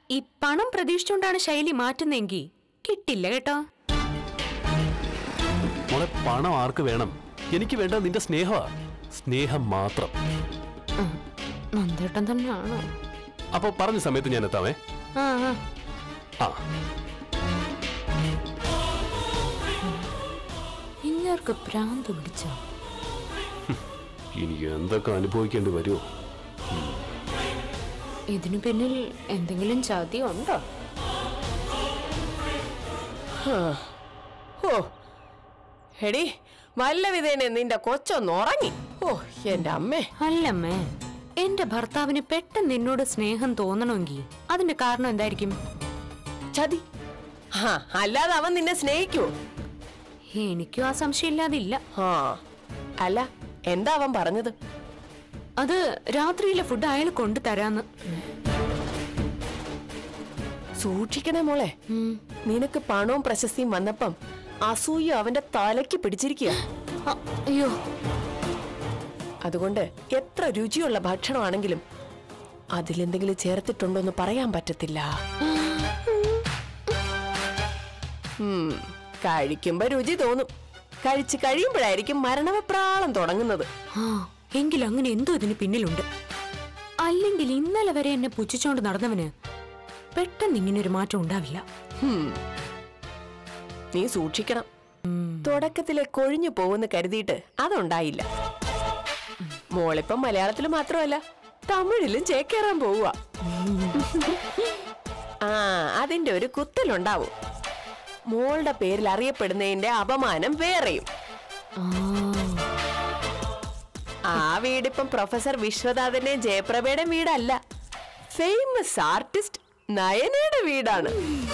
ഈ പണം പ്രതീക്ഷിച്ചുകൊണ്ടാണ് ശൈലി മാറ്റുന്നെങ്കിൽ കിട്ടില്ല കേട്ടോ മോളെ പണം ആർക്ക് വേണം എനിക്ക് വേണ്ട നിന്റെ സ്നേഹമാ സ്നേഹം മാത്രം നന്ദേട്ടൻ തന്നെയാണോ അപ്പൊ പറഞ്ഞ സമയത്ത് ഞാൻ എത്താമേ ആ ആ ആ ഇങ്ങർക്ക് ഭ്രാന്ത് പിടിച്ചോ ഇനി എന്തൊക്കെ അനുഭവിക്കേണ്ടി വരുമോ ഇതിനു പിന്നിൽ എന്തെങ്കിലും ചതി ഉണ്ടോ ഓ എടി വല്ല വിധേനെ നിന്റെ കൊച്ചൊന്ന് ഉറങ്ങി ഓ എന്റെ അമ്മേ അല്ലമ്മേ എന്റെ ഭർത്താവിന് പെട്ടെന്ന് എന്നോട് സ്നേഹം തോന്നണമെങ്കിൽ അതിന്റെ കാരണം എന്തായിരിക്കും ചതി ആ അല്ലാതെ അവൻ നിന്നെ സ്നേഹിക്കുവോ എനിക്കും ആ സംശയം ഇല്ലാതില്ല ആ അല്ല എന്താ അവൻ പറഞ്ഞത് അത് രാത്രിയിലെ ഫുഡ് അയാൾ കൊണ്ടു തരാന്ന് സൂക്ഷിക്കണേ മോളെ ഉം. നിനക്ക് പണവും പ്രശസ്തിയും വന്നപ്പം അസൂയ അവന്റെ തലയ്ക്ക് പിടിച്ചിരിക്കുക അ, അയ്യോ അതുകൊണ്ട് എത്ര രുചിയുള്ള ഭക്ഷണമാണെങ്കിലും അതിലെന്തെങ്കിലും ചേർത്തിട്ടുണ്ടോ എന്ന് പറയാൻ പറ്റത്തില്ല ഉം, കഴിക്കുമ്പോ രുചി തോന്നും കഴിച്ച് കഴിയുമ്പോഴായിരിക്കും മരണവെപ്രാളം തുടങ്ങുന്നത് ആ എങ്കിൽ അങ്ങനെ എന്തോ ഇതിന് പിന്നിലുണ്ട് അല്ലെങ്കിൽ ഇന്നലെ വരെ എന്നെ പുച്ഛിച്ചോണ്ട് നടന്നവന് പെട്ടെന്ന് ഇങ്ങനെ ഒരു മാറ്റം ഉണ്ടാവില്ല ഹും. നീ സൂക്ഷിക്കണം തുടക്കത്തിലെ കൊഴിഞ്ഞു പോകുന്ന കരുതിയിട്ട് അതുണ്ടായില്ല മോളിപ്പം മലയാളത്തിൽ മാത്രമല്ല തമിഴിലും ചേക്കേറാൻ പോവുക ആ അതിന്റെ ഒരു കുത്തലുണ്ടാവും മോളുടെ പേരിൽ അറിയപ്പെടുന്നതിന്റെ അപമാനം വേറെയും ആ, ആ വീടിപ്പം പ്രൊഫസർ വിശ്വനാഥന്റെ ജയപ്രഭയുടെ വീടല്ല ഫേമസ് ആർട്ടിസ്റ്റ് നയനയുടെ വീടാണ്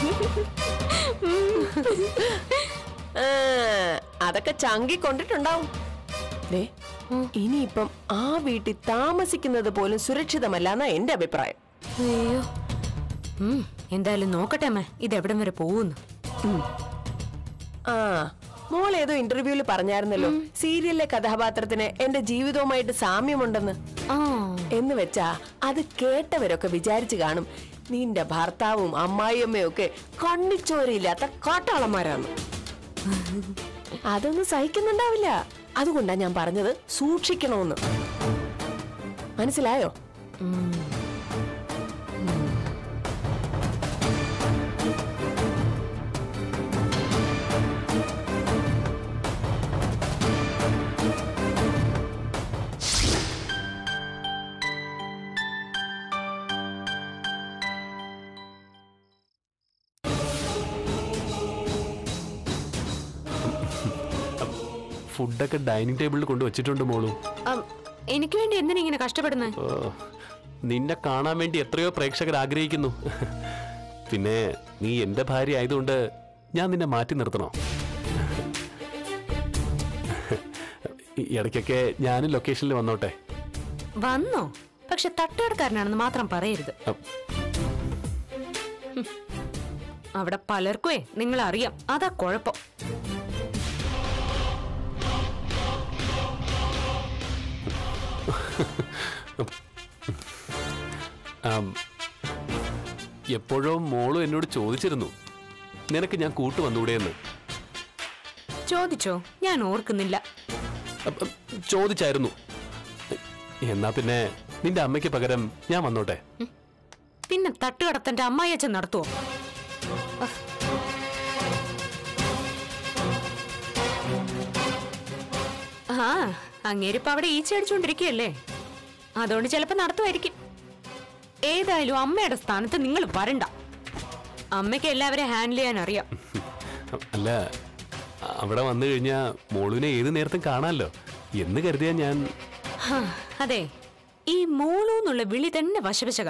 ആ, അതൊക്കെ ചങ്കി കൊണ്ടിട്ടുണ്ടാവും ദേ, ഇനിയിപ്പം ആ വീട്ടിൽ താമസിക്കുന്നത് പോലും സുരക്ഷിതമല്ല എന്നാ എന്റെ അഭിപ്രായം അയ്യോ ഉം, എന്തായാലും നോക്കട്ടെ അമ്മ ഇത് എവിടം വരെ പോകുന്നു ആ മോൾ ഏതോ ഇന്റർവ്യൂവിൽ പറഞ്ഞായിരുന്നല്ലോ സീരിയലിലെ കഥാപാത്രത്തിന് എന്റെ ജീവിതവുമായിട്ട് സാമ്യമുണ്ടെന്ന് ആ എന്ന് വെച്ചാ അത് കേട്ടവരൊക്കെ വിചാരിച്ചു കാണും നിന്റെ ഭർത്താവും അമ്മായിയമ്മയും ഒക്കെ കണ്ണിച്ചോരയില്ലാത്ത കാട്ടാളന്മാരാണ് അതൊന്നും സഹിക്കുന്നുണ്ടാവില്ല അതുകൊണ്ടാ ഞാൻ പറഞ്ഞത് സൂക്ഷിക്കണമെന്ന് മനസ്സിലായോ ഫുഡൊക്കെ ഡൈനിങ് ടേബിളിൽ കൊണ്ട് വെച്ചിട്ടുണ്ട് മോളു അം, എനിക്ക് വേണ്ടി എന്തിനാ ഇങ്ങനെ കഷ്ടപ്പെടുന്നത് ഓ, നിന്നെ കാണാൻ വേണ്ടി എത്രയോ പ്രേക്ഷകർ ആഗ്രഹിക്കുന്നു പിന്നെ നീ എന്റെ ഭാര്യ ആയതുകൊണ്ട് ഞാൻ നിന്നെ മാറ്റി നിർത്തണോ ഈ ഇടയ്ക്കൊക്കെ ഞാനും ലൊക്കേഷനിൽ വന്നോട്ടെ വന്നോ പക്ഷെ തട്ടുകടക്കാരനാണെന്ന് മാത്രം പറയരുത് അ- അവിടെ പലർക്കുവേ നിങ്ങൾ അറിയാം അതാ കുഴപ്പം ആം, എപ്പോഴോ മോളും എന്നോട് ചോദിച്ചിരുന്നു നിനക്ക് ഞാൻ കൂട്ടു വന്നൂടെയെന്ന് ചോദിച്ചോ ഞാൻ ഓർക്കുന്നില്ല അപ്പ- ചോദിച്ചായിരുന്നു എന്നാ പിന്നെ നിന്റെ അമ്മയ്ക്ക് പകരം ഞാൻ വന്നോട്ടെ പിന്നെ തട്ടുകടത്തന്റെ അമ്മായിയച്ഛൻ നടത്തുവോ അഹ്. ആ അങ്ങേരിപ്പ അവിടെ ഈച്ച അടിച്ചുകൊണ്ടിരിക്കുകയല്ലേ അതുകൊണ്ട് ചിലപ്പോ നടത്തുമായിരിക്കും ഏതായാലും അമ്മയുടെ സ്ഥാനത്ത് നിങ്ങൾ വരണ്ട അമ്മയ്ക്ക് എല്ലാവരെയും ഹാൻഡിൽ ചെയ്യാൻ അറിയാം അല്ല അവിടെ വന്നു കഴിഞ്ഞാ മോളുവിനെ ഏത് നേരത്തും കാണാമല്ലോ എന്ന് കരുതിയാ ഞാൻ ഹാ, അതെ ഈ മോളു എന്നുള്ള വിളി തന്നെ വശവശക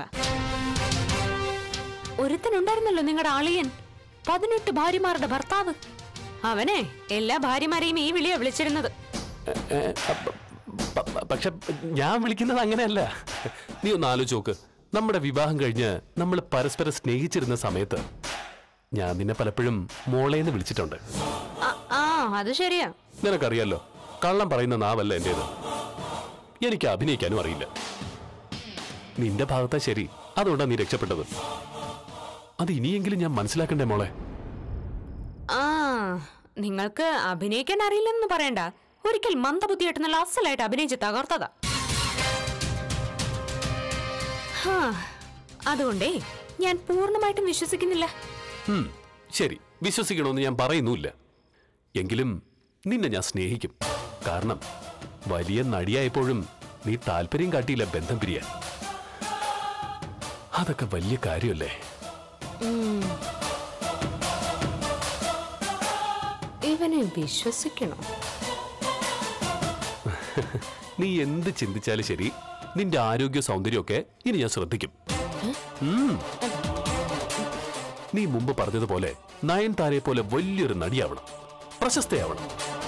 ഒരുത്തനുണ്ടായിരുന്നല്ലോ നിങ്ങളുടെ ആളിയൻ പതിനെട്ട് ഭാര്യമാരുടെ ഭർത്താവ് അവനെ എല്ലാ ഭാര്യമാരെയും ഈ വിളിയാ വിളിച്ചിരുന്നത് ഏ, ഏ, പ- പ- പ- പക്ഷെ ഞാൻ വിളിക്കുന്നത് അങ്ങനെയല്ല നീ ഒന്ന് ആലോചിച്ച് നോക്ക് നമ്മുടെ വിവാഹം കഴിഞ്ഞ് നമ്മൾ പരസ്പരം സ്നേഹിച്ചിരുന്ന സമയത്ത് ഞാൻ നിന്നെ പലപ്പോഴും മോളേന്ന് വിളിച്ചിട്ടുണ്ട് ആ, ആ അത് ശരിയാ നിനക്കറിയാലോ കള്ളം പറയുന്ന നാവല്ല എന്റേത് എനിക്ക് അഭിനയിക്കാനും അറിയില്ല നിന്റെ ഭാഗത്താ ശരി അതുകൊണ്ടാ നീ രക്ഷപ്പെട്ടത് അത് ഇനിയെങ്കിലും ഞാൻ മനസ്സിലാക്കണ്ടേ മോളെ ആ നിങ്ങൾക്ക് അഭിനയിക്കാൻ അറിയില്ലെന്ന് പറയണ്ട ഒരിക്കൽ മന്ദബുദ്ധിയായിട്ട് നല്ല അസലായിട്ട് അഭിനയിച്ച് തകർത്തതാ ഹാ, അതുകൊണ്ടേ ഞാൻ പൂർണ്ണമായിട്ടും വിശ്വസിക്കുന്നില്ല ഉം, ശരി വിശ്വസിക്കണമെന്ന് ഞാൻ പറയുന്നുമില്ല എങ്കിലും നിന്നെ ഞാൻ സ്നേഹിക്കും കാരണം വലിയ നടിയായപ്പോഴും നീ താല്പര്യം കാട്ടിയില്ല ബന്ധം പിരിയാൻ അതൊക്കെ വലിയ കാര്യമല്ലേ ഇവനെ വിശ്വസിക്കണോ നീ എന്ത് ചിന്തിച്ചാലും ശരി നിന്റെ ആരോഗ്യ സൗന്ദര്യമൊക്കെ ഇനി ഞാൻ ശ്രദ്ധിക്കും ഉം. നീ മുമ്പ് പറഞ്ഞതുപോലെ നയൻതാരെ പോലെ വലിയൊരു നടിയാവണം പ്രശസ്തയാവണം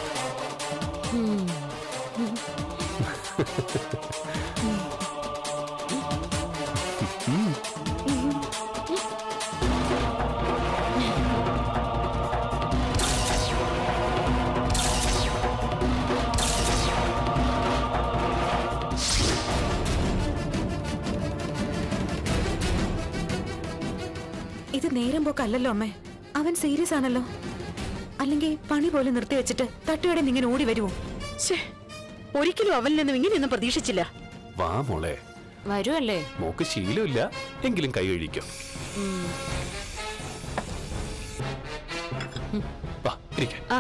ഇത് നേരം പോക്കല്ലല്ലോ അമ്മേ അവൻ സീരിയസ് ആണല്ലോ അല്ലെങ്കിൽ പണി പോലെ നിർത്തിവെച്ചിട്ട് തട്ടുകടയിൽ നിന്ന് ഇങ്ങനെ ഓടി വരുമോ ശ്ശേ, ഒരിക്കലും അവനിൽ നിന്നും ഇങ്ങനെയൊന്നും പ്രതീക്ഷിച്ചില്ല വാ മോളെ വരുമല്ലേ മോക്ക് ശീലമില്ല എങ്കിലും കൈ കഴിക്കും വാ ഇരിക്ക ആ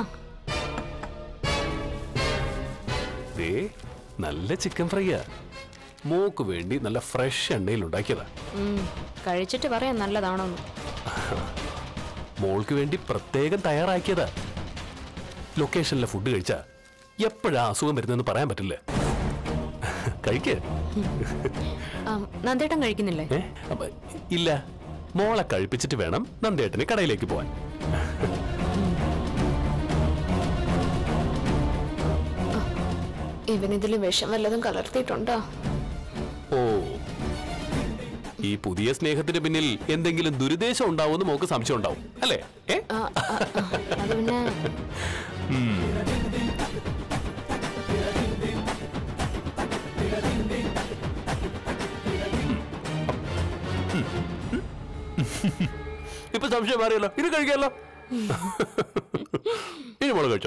ദേ നല്ല ചിക്കൻ ഫ്രൈയാ മോക്ക് വേണ്ടി നല്ല ഫ്രഷ് എണ്ണയിൽ ഉണ്ടാക്കിയതാ ഉം, കഴിച്ചിട്ട് പറയാം നല്ലതാണോന്ന് മോൾക്ക് വേണ്ടി പ്രത്യേകം തയ്യാറാക്കിയതാ ലൊക്കേഷനിലെ ഫുഡ് കഴിച്ചാ എപ്പോഴാ അസുഖം വരുന്നതെന്ന് പറയാൻ പറ്റില്ല കഴിക്ക് ആ, നന്ദേട്ടൻ കഴിക്കുന്നില്ലേ ഏ അപ്പൊ ഇല്ല മോളെ കഴിപ്പിച്ചിട്ട് വേണം നന്ദേട്ടന് കടയിലേക്ക് പോവാൻ ഇവനിതിൽ വിഷം വല്ലതും കലർത്തിയിട്ടുണ്ടോ ഓ ഈ പുതിയ സ്നേഹത്തിന് പിന്നിൽ എന്തെങ്കിലും ദുരുദ്ദേശം ഉണ്ടാവുമെന്ന് മോക്ക് സംശയം ഉണ്ടാവും അല്ലേ ഏ ആ, ആ, ആ, അത് പിന്നെ ഇപ്പൊ സംശയം മാറിയല്ലോ ഇത് കഴിക്കാമല്ലോ ഇനി മോള് കഴിച്ചോ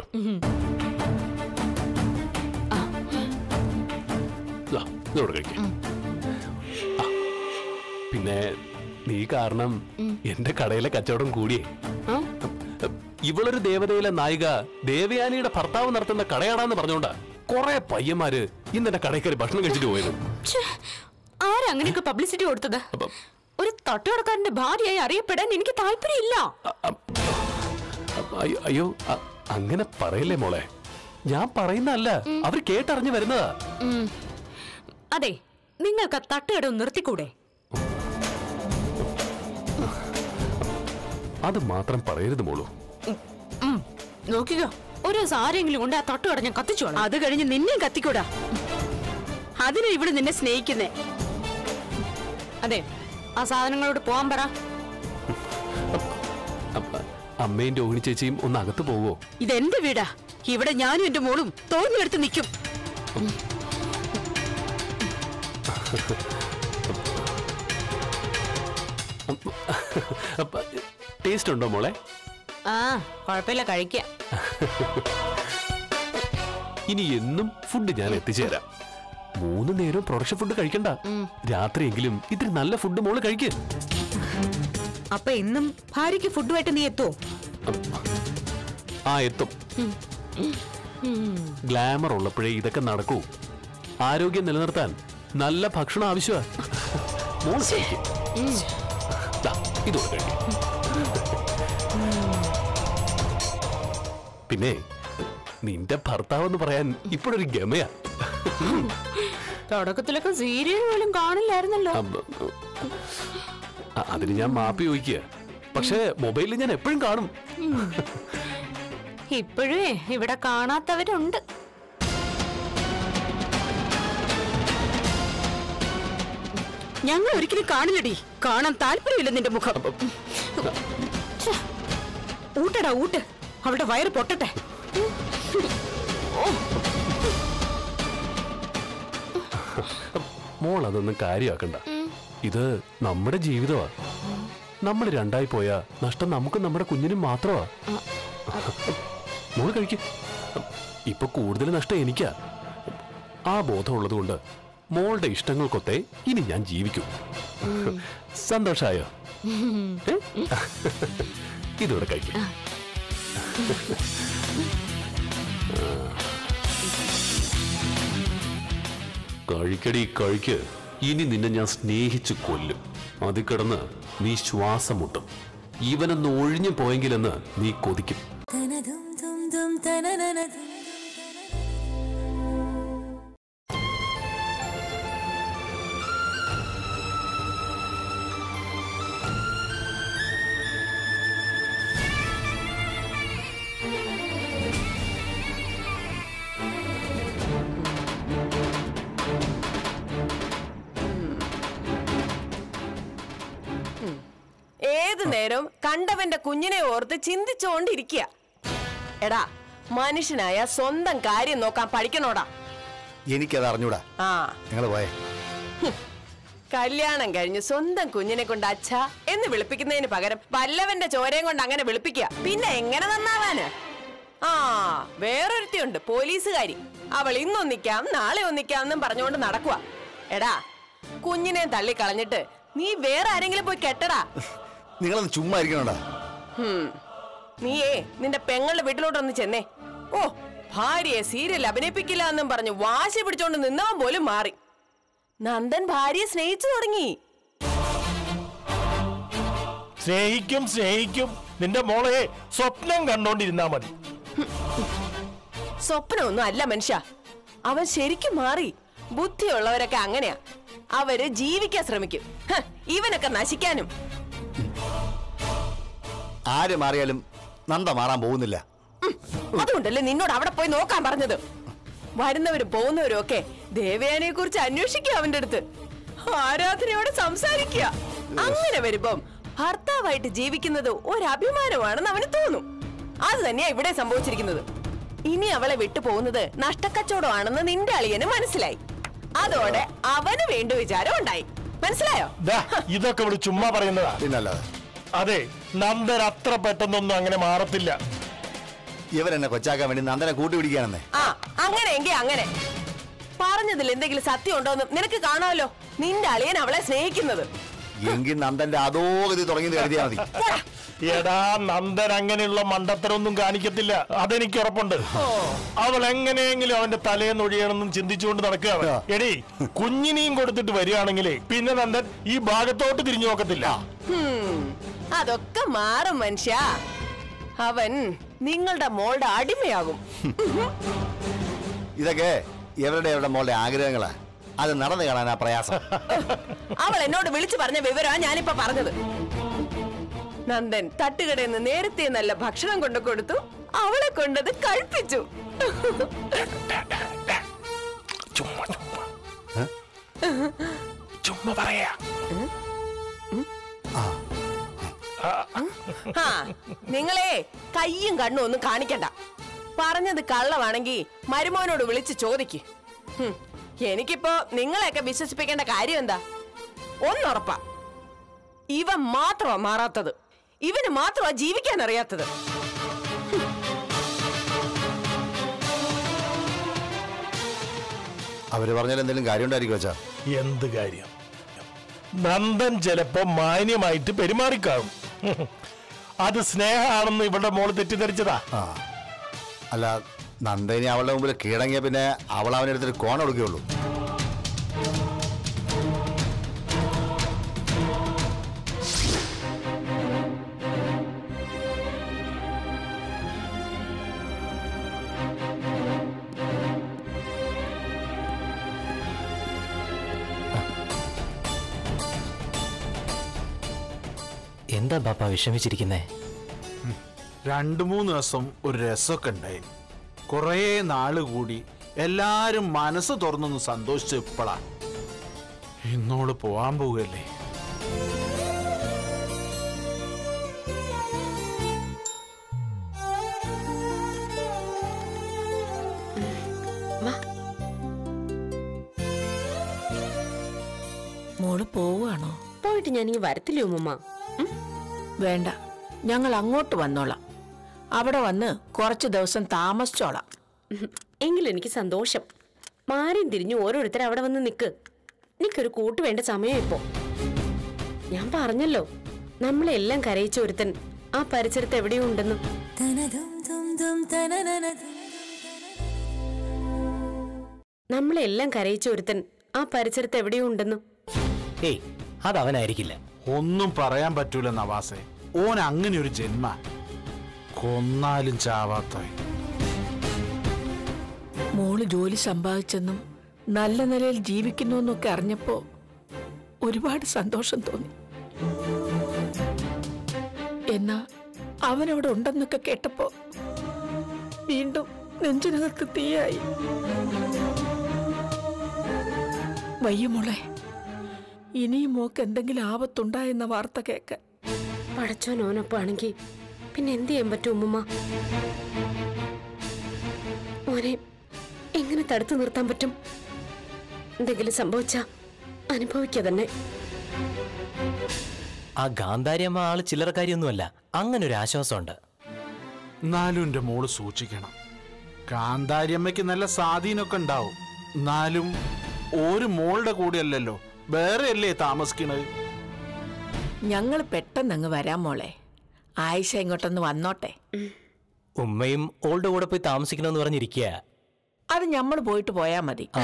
ദാ, ഇതോടെ കഴിക്കാം ആ, പിന്നെ നീ കാരണം എന്റെ കടയിലെ കച്ചവടം കൂടിയേ ആ? ഇവളൊരു ദേവതയിലെ നായിക ദേവയാനിയുടെ ഭർത്താവ് നടത്തുന്ന കടയാടാന്ന് പറഞ്ഞോണ്ടാ കുറെ പയ്യന്മാര് ഇന്ന് എന്റെ കടയിൽ കയറി ഭക്ഷണം കഴിച്ചിട്ട് പോയത് ഛെ, ആരാ അങ്ങനെയൊക്കെ പബ്ലിസിറ്റി കൊടുത്തത് അപ്പം ഒരു തട്ടുകടക്കാരന്റെ ഭാര്യയായി അറിയപ്പെടാൻ എനിക്ക് താല്പര്യമില്ല അയ്യോ- അയ്യോ അ- അങ്ങനെ പറയല്ലേ മോളെ ഞാൻ പറയുന്നതല്ല അവർ കേട്ടറിഞ്ഞു വരുന്നതാ ഉം. അതെ നിങ്ങൾക്ക് ആ തട്ടുകട ഒന്ന് നിർത്തിക്കൂടെ അത് മാത്രം പറയരുത് മോളൂ ഉം. നോക്കിക്കോ ഒരു ദിവസം ആരെങ്കിലും കൊണ്ട് ആ തട്ടുകട ഞാൻ കത്തിച്ചോളാം അത് കഴിഞ്ഞ് നിന്നെയും കത്തിക്കൂടാ അതിനാ ഇവിടെ നിന്നെ സ്നേഹിക്കുന്നേ അതെ ആ സാധനങ്ങളോട് പോവാൻ പറ അപ്പ- അമ്മയും രോഹിണി ചേച്ചിയും ഒന്ന് അകത്ത് പോവോ ഇതെന്റെ വീടാ ഇവിടെ ഞാനും എന്റെ മോളും തോന്നിയെടുത്ത് നിൽക്കും ടേസ്റ്റ് ഉണ്ടോ മോളെ ആ കുഴപ്പമില്ല കഴിക്കാം ഇനി എന്നും ഫുഡ് ഞാൻ എത്തിച്ചേരാം മൂന്ന് നേരം പ്രൊഡക്ഷൻ ഫുഡ് കഴിക്കണ്ട രാത്രിയെങ്കിലും ഇത്തിരി നല്ല ഫുഡ് മോള് കഴിക്ക് അപ്പൊ എന്നും ഭാര്യയ്ക്ക് ഫുഡുമായിട്ട് നീ എത്തുവോ ആ എത്തും ഗ്ലാമർ ഉള്ളപ്പോഴേ ഇതൊക്കെ നടക്കൂ ആരോഗ്യം നിലനിർത്താൻ നല്ല ഭക്ഷണം ആവശ്യമാ മോള് കഴിക്ക്. ദാ, ഇതോടെ കഴിക്ക്. പിന്നെ നിന്റെ ഭർത്താവ് എന്ന് പറയാൻ ഇപ്പോഴൊരു ഗമയാ തുടക്കത്തിലൊക്കെ സീരിയൽ പോലും കാണില്ലായിരുന്നല്ലോ അമ്പ- അ- അതിന് ഞാൻ മാപ്പി ചോദിക്കുക പക്ഷേ മൊബൈലിൽ ഞാൻ എപ്പോഴും കാണും ഇപ്പോഴേ ഇവിടെ കാണാത്തവരുണ്ട് ഞങ്ങൾ ഒരിക്കലും കാണില്ലടി കാണാൻ താല്പര്യമില്ല നിന്റെ മുഖം ഊട്ടടാ ഊട്ട് അവളുടെ വയറ് പൊട്ടട്ടെ മോൾ അതൊന്നും കാര്യമാക്കണ്ട ഇത് നമ്മുടെ ജീവിതമാ നമ്മൾ രണ്ടായി പോയാ നഷ്ടം നമുക്കും നമ്മുടെ കുഞ്ഞിനും മാത്രമാ മോള് കഴിക്ക് ഇപ്പൊ കൂടുതൽ നഷ്ടം എനിക്കാ ആ ബോധമുള്ളത് കൊണ്ട് മോളുടെ ഇഷ്ടങ്ങൾക്കൊത്തെ ഇനി ഞാൻ ജീവിക്കും സന്തോഷായോ ഏ? ഇതോടെ കഴിക്കും കഴിക്കടി കഴിക്ക് ഇനി നിന്നെ ഞാൻ സ്നേഹിച്ചു കൊല്ലും അത് കിടന്ന് നീ ശ്വാസം മുട്ടും ഇവനൊന്ന് ഒഴിഞ്ഞു പോയെങ്കിലെന്ന് നീ കൊതിക്കും ഏതു നേരം കണ്ടവന്റെ കുഞ്ഞിനെ ഓർത്ത് ചിന്തിച്ചുകൊണ്ടിരിക്കുക എടാ മനുഷ്യനായ സ്വന്തം കാര്യം നോക്കാൻ പഠിക്കണോടാ എനിക്കത് അറിഞ്ഞൂടാ ആ നിങ്ങൾ പോയേ കല്യാണം കഴിഞ്ഞ് സ്വന്തം കുഞ്ഞിനെ കൊണ്ട് അച്ഛ എന്ന് വിളിപ്പിക്കുന്നതിന് പകരം വല്ലവന്റെ ചോരയും കൊണ്ട് അങ്ങനെ വിളിപ്പിക്കുക പിന്നെ എങ്ങനെ നന്നാവാന് ആ വേറൊരുത്തിയുണ്ട് പോലീസുകാരി അവൾ ഇന്നൊന്നിക്കാം നാളെ ഒന്നിക്കാം എന്നും പറഞ്ഞുകൊണ്ട് നടക്കുക എടാ കുഞ്ഞിനെ തള്ളിക്കളഞ്ഞിട്ട് നീ വേറെ ആരെങ്കിലും പോയി കെട്ടടാ നിങ്ങളൊന്ന് ചുമ്മാ ഇരിക്കണോടാ ഹും. നീയേ നിന്റെ പെങ്ങളുടെ വീട്ടിലോട്ടൊന്ന് ചെന്നേ ഓ ഭാര്യയെ സീരിയൽ അഭിനയിപ്പിക്കില്ല എന്നും പറഞ്ഞു വാശി പിടിച്ചോണ്ട് നിന്നവൻ പോലും മാറി നന്ദൻ ഭാര്യയെ സ്നേഹിച്ചു തുടങ്ങി സ്നേഹിക്കും സ്നേഹിക്കും നിന്റെ മോളെ സ്വപ്നം കണ്ടോണ്ടിരുന്നാ മതി സ്വപ്നമൊന്നും അല്ല മനുഷ്യ അവൻ ശരിക്കും മാറി ബുദ്ധിയുള്ളവരൊക്കെ അങ്ങനെയാ അവര് ജീവിക്കാൻ ശ്രമിക്കും ഹ, ഇവനൊക്കെ നശിക്കാനും ആര് മാറിയാലും നന്ദ മാറാൻ പോകുന്നില്ല ഉം, അതുകൊണ്ടല്ലേ നിന്നോട് അവിടെ പോയി നോക്കാൻ പറഞ്ഞത് വരുന്നവരും പോകുന്നവരും ഒക്കെ ദേവയാനെ കുറിച്ച് അന്വേഷിക്കുക അവന്റെ അടുത്ത് ആരാധനയോടെ സംസാരിക്കുക അങ്ങനെ വരുമ്പം ഭർത്താവായിട്ട് ജീവിക്കുന്നത് ഒരു അഭിമാനമാണെന്ന് അവന് തോന്നും അത് തന്നെയാ ഇവിടെ സംഭവിച്ചിരിക്കുന്നത് ഇനി അവളെ വിട്ടു പോകുന്നത് നഷ്ടക്കച്ചവടമാണെന്ന് നിന്റെ അളിയന് മനസ്സിലായി അതോടെ അവന് വേണ്ട വിചാരം ഉണ്ടായി മനസ്സിലായോ ദാ, ഇതൊക്കെ ഇവിടെ ചുമ്മാ പറയുന്നതാ പിന്നല്ലാതെ അതെ നന്ദൻ അത്ര പെട്ടെന്നൊന്നും അങ്ങനെ മാറത്തില്ല ഇവരെന്നെ കൊച്ചാക്കാൻ വേണ്ടി നന്ദനെ കൂട്ടുപിടിക്കാനെന്നേ ആ അങ്ങനെയെങ്കിൽ അങ്ങനെ പറഞ്ഞതിൽ എന്തെങ്കിലും സത്യം ഉണ്ടോന്ന് നിനക്ക് കാണാമല്ലോ നിന്റെ അളിയൻ അവളെ സ്നേഹിക്കുന്നത് എങ്കിൽ നന്ദന്റെ അധോഗതി തുടങ്ങി കരുതിയാ മതി പോടാ. എടാ നന്ദൻ അങ്ങനെയുള്ള മണ്ടത്തരമൊന്നും കാണിക്കത്തില്ല അതെനിക്ക് ഉറപ്പുണ്ട് അവൾ എങ്ങനെയെങ്കിലും അവന്റെ തലേന്ന് ഒഴിയണമെന്നും ചിന്തിച്ചുകൊണ്ട് നടക്കുക അവൻ. എടീ കുഞ്ഞിനെയും കൊടുത്തിട്ട് വരികയാണെങ്കിലേ പിന്നെ നന്ദൻ ഈ ഭാഗത്തോട്ട് തിരിഞ്ഞു നോക്കത്തില്ല ഹും, അതൊക്കെ മാറും മനുഷ്യ അവൻ നിങ്ങളുടെ മോളുടെ അടിമയാകും ഇതൊക്കെ ഇവരുടെ ഇവരുടെ മോളുടെ ആഗ്രഹങ്ങളാ അത് നടന്നു കാണാനാ പ്രയാസം അവൾ എന്നോട് വിളിച്ചു പറഞ്ഞ വിവരമാണ് ഞാനിപ്പോ പറഞ്ഞത് നന്ദൻ തട്ടുകടയിൽ നിന്ന് നേരത്തെ നല്ല ഭക്ഷണം കൊണ്ടു കൊടുത്തു അവളെ കൊണ്ടത് കഴിപ്പിച്ചു ചുമ്മാ ചുമ്മാ ചുമ്മാ പറയാ ആ നിങ്ങളെ കയ്യും കണ്ണും ഒന്നും കാണിക്കണ്ട പറഞ്ഞത് കള്ളമാണെങ്കി മരുമോനോട് വിളിച്ച് ചോദിക്ക് ഹും, എനിക്കിപ്പോ നിങ്ങളെയൊക്കെ വിശ്വസിപ്പിക്കേണ്ട കാര്യം എന്താ ഒന്നുറപ്പാ ഇവൻ മാത്രമാ മാറാത്തത് ഇവന് മാത്രമാ ജീവിക്കാൻ അറിയാത്തത് അവര് പറഞ്ഞാൽ എന്തെങ്കിലും കാര്യം ഉണ്ടായിരിക്കും വെച്ചാ എന്ത് കാര്യം നന്ദൻ ചിലപ്പോ മാന്യമായിട്ട് പെരുമാറിക്കാണും അത് സ്നേഹമാണെന്ന് ഇവളുടെ മോള് തെറ്റിദ്ധരിച്ചതാ ആ അല്ല നന്ദനി അവളുടെ മുമ്പിൽ കീഴടങ്ങിയ പിന്നെ അവൾ അവനെടുത്തൊരു കോണ കൊടുക്കുകയുള്ളൂ എന്താ ബാപ്പ വിഷമിച്ചിരിക്കുന്നേ രണ്ടു മൂന്ന് ദിവസം ഒരു രസമൊക്കെ ഉണ്ടായി കുറേ നാള് കൂടി എല്ലാരും മനസ്സ് തുറന്നൊന്ന് സന്തോഷിച്ച് ഇപ്പളാ ഇന്നോട് പോവാൻ പോവുകയല്ലേ മോള് പോവാണോ പോയിട്ട് ഞാൻ ഈ വരത്തില്ലേ ഉമ്മ വേണ്ട ഞങ്ങൾ അങ്ങോട്ട് വന്നോളാം അവിടെ വന്ന് കുറച്ച് ദിവസം താമസിച്ചോളാം എങ്കിലും എനിക്ക് സന്തോഷം മാറിയും തിരിഞ്ഞു ഓരോരുത്തർ അവിടെ വന്ന് നിക്ക് എനിക്കൊരു കൂട്ട് വേണ്ട സമയം ഇപ്പോ ഞാൻ പറഞ്ഞല്ലോ നമ്മളെല്ലാം കരയിച്ച ഒരുത്തൻ ആ പരിസരത്ത് എവിടെയോ ഉണ്ടെന്ന് നമ്മളെല്ലാം കരയിച്ച ഒരുത്തൻ ആ പരിസരത്ത് എവിടെയോ ഉണ്ടെന്ന് ഏയ് അതവനായിരിക്കില്ല ഒന്നും പറയാൻ പറ്റൂല നവാസെ ഓൻ അങ്ങനെ ഒരു ജന്മ കൊന്നാലും ചാവാത്തവൻ മോള് ജോലി സമ്പാദിച്ചെന്നും നല്ല നിലയിൽ ജീവിക്കുന്നു എന്നൊക്കെ അറിഞ്ഞപ്പോ ഒരുപാട് സന്തോഷം തോന്നി എന്നാ അവനവിടെ ഉണ്ടെന്നൊക്കെ കേട്ടപ്പോ വീണ്ടും നെഞ്ചിനകത്ത് തീയായി വയ്യ മോളെ ഇനിയും മോക്ക് എന്തെങ്കിലും ആപത്തുണ്ടായെന്ന വാർത്ത കേൾക്കാൻ പടച്ചോനോനൊപ്പാണെങ്കിൽ പിന്നെ എന്ത് ചെയ്യാൻ പറ്റും ഉമ്മുമ്മ മോനെ എങ്ങനെ തടുത്തു നിർത്താൻ പറ്റും എന്തെങ്കിലും സംഭവിച്ചാ അനുഭവിക്കുക തന്നെ ആ ഗാന്ധാരിയമ്മ ആള് ചില്ലറക്കാരിയൊന്നുമല്ല അങ്ങനെ ഒരു ആശ്വാസമുണ്ട് എന്നാലും എൻ്റെ മോള് സൂക്ഷിക്കണം കാന്താരിയമ്മയ്ക്ക് നല്ല സ്വാധീനമൊക്കെ ഉണ്ടാവും എന്നാലും ഒരു മോളുടെ കൂടെയല്ലല്ലോ വേറെ അല്ലേ താമസിക്കണത് ഞങ്ങൾ പെട്ടെന്ന് അങ്ങ് വരാം മോളെ ആയിഷ ഇങ്ങോട്ടൊന്ന് വന്നോട്ടെ ഉമ്മയും ഓളുടെ കൂടെ പോയി താമസിക്കണമെന്ന് പറഞ്ഞിരിക്കുക അത് നമ്മൾ പോയിട്ട് പോയാ മതി ആ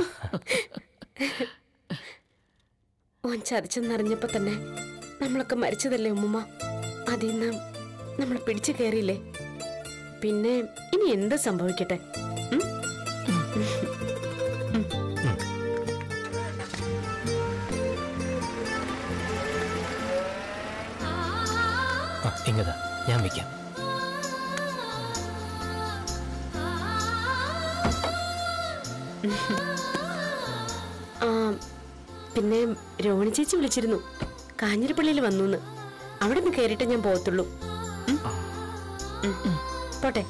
ഓൻ ചതിച്ചെന്നറിഞ്ഞപ്പോ തന്നെ നമ്മളൊക്കെ മരിച്ചതല്ലേ ഉമ്മുമ്മ അതിന്ന് നമ്മൾ പിടിച്ചു കയറിയില്ലേ പിന്നെ ഇനി എന്ത് സംഭവിക്കട്ടെ ഉം? ആ, ഇങ്ങതാ ഞാൻ വെക്കാം ആ പിന്നെ രോഹിണി ചേച്ചി വിളിച്ചിരുന്നു കാഞ്ഞിരപ്പള്ളിയിൽ വന്നു അവിടെ നിന്ന് കയറിയിട്ട് ഞാൻ പോകത്തുള്ളൂ ഉം? ഉം, ഉം. പോട്ടെ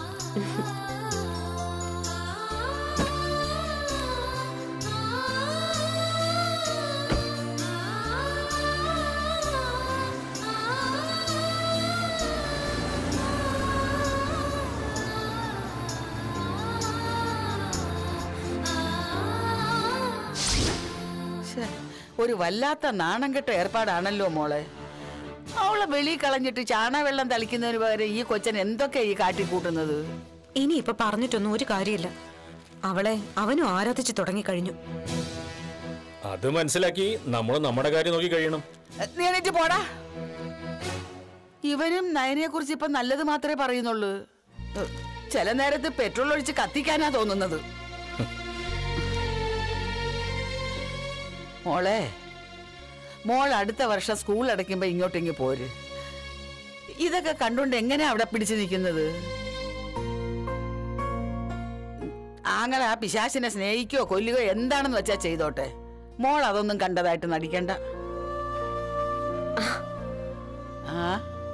ശ്ശെ, ഒരു വല്ലാത്ത നാണം കെട്ട ഏർപ്പാടാണല്ലോ മോളെ അവളെ വെളി കളഞ്ഞിട്ട് ചാണകവെള്ളം തളിക്കുന്നതിന് പകരം ഈ കൊച്ചൻ എന്തൊക്കെ ഈ കാട്ടിക്കൂട്ടുന്നത് ഇനി ഇപ്പൊ പറഞ്ഞിട്ടൊന്നും ഒരു കാര്യമില്ല അവളെ അവനും ആരാധിച്ചു തുടങ്ങിക്കഴിഞ്ഞു അത് മനസ്സിലാക്കി നമ്മൾ നമ്മുടെ കാര്യം നോക്കി കഴിയണം എ, നീ എണീറ്റ് പോടാ ഇവനും നയനെ കുറിച്ച് ഇപ്പൊ നല്ലത് മാത്രമേ പറയുന്നുള്ളൂ എ, ചില നേരത്ത് പെട്രോൾ ഒഴിച്ച് കത്തിക്കാനാ തോന്നുന്നത് മോളെ മോൾ അടുത്ത വർഷം സ്കൂൾ അടയ്ക്കുമ്പോ ഇങ്ങോട്ടെങ്കി പോര് ഇതൊക്കെ കണ്ടുകൊണ്ട് എങ്ങനെയാ അവിടെ പിടിച്ചു നിൽക്കുന്നത് ആങ്ങളെ ആ പിശാശിനെ സ്നേഹിക്കോ കൊല്ലുകയോ എന്താണെന്ന് വെച്ചാ ചെയ്തോട്ടെ മോൾ അതൊന്നും കണ്ടതായിട്ട് നടിക്കണ്ട ആ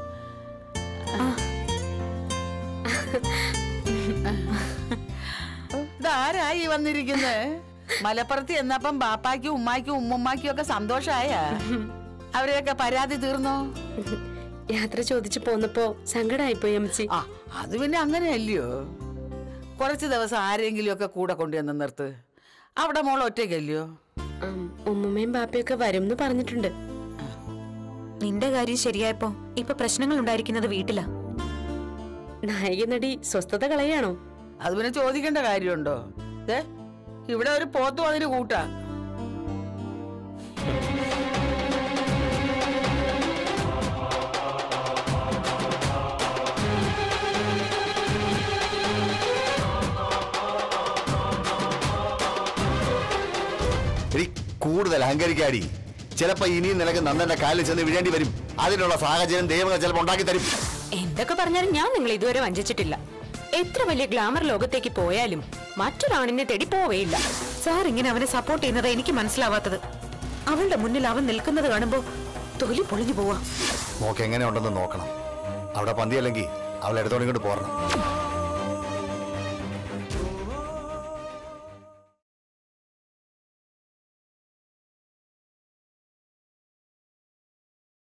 ഇതാരായി വന്നിരിക്കുന്നേ മലപ്പുറത്ത് എന്നപ്പം ബാപ്പാക്കും ഉമ്മാക്കും ഉമ്മുമ്മാക്കും ഒക്കെ സന്തോഷായ അവരെയൊക്കെ പരാതി തീർന്നോ യാത്ര ചോദിച്ചു പോന്നപ്പോ സങ്കടമായിപ്പോയി അമ്മച്ചി ആ അത് പിന്നെ അങ്ങനെയല്ലയോ കുറച്ച് ദിവസം ആരെങ്കിലും ഒക്കെ കൂടെ കൊണ്ടുവന്ന് നിർത്ത് അവിടെ മോൾ ഒറ്റയ്ക്കല്ലയോ ഉം, ഉമ്മുമ്മയും ബാപ്പയൊക്കെ വരും എന്ന് പറഞ്ഞിട്ടുണ്ട് നിന്റെ കാര്യം ശരിയായപ്പോ ഇപ്പൊ പ്രശ്നങ്ങൾ ഉണ്ടായിരിക്കുന്നത് വീട്ടിലാ നായിക നടി സ്വസ്ഥത കളയാണോ അത് പിന്നെ ചോദിക്കേണ്ട കാര്യമുണ്ടോ ദേ, ഇവിടെ ഒരു പോത്തും അതിന് കൂട്ടാ എടി കൂടുതൽ അഹങ്കരിക്കാടി ചിലപ്പോ ഇനിയും നിനക്ക് നന്ദന്റെ കാലിൽ ചെന്ന് വീഴേണ്ടി വരും അതിനുള്ള സാഹചര്യം ദൈവങ്ങൾ ചിലപ്പോൾ ഉണ്ടാക്കി തരും എന്തൊക്കെ പറഞ്ഞാലും ഞാൻ നിങ്ങൾ ഇതുവരെ വഞ്ചിച്ചിട്ടില്ല എത്ര വലിയ ഗ്ലാമർ ലോകത്തേക്ക് പോയാലും മറ്റൊരാണിനെ തേടി പോവേയില്ല സാർ ഇങ്ങനെ അവനെ സപ്പോർട്ട് ചെയ്യുന്നത് എനിക്ക് മനസ്സിലാവാത്തത് അവളുടെ മുന്നിൽ അവൻ നിൽക്കുന്നത് കാണുമ്പോ തൊലി പൊളിഞ്ഞു പോവാ നോക്ക് എങ്ങനെ ഉണ്ടെന്ന് നോക്കണം അവിടെ പന്തിയല്ലെങ്കിൽ അവളെ എടുത്തോണ്ട് ഇങ്ങോട്ട് പോരണം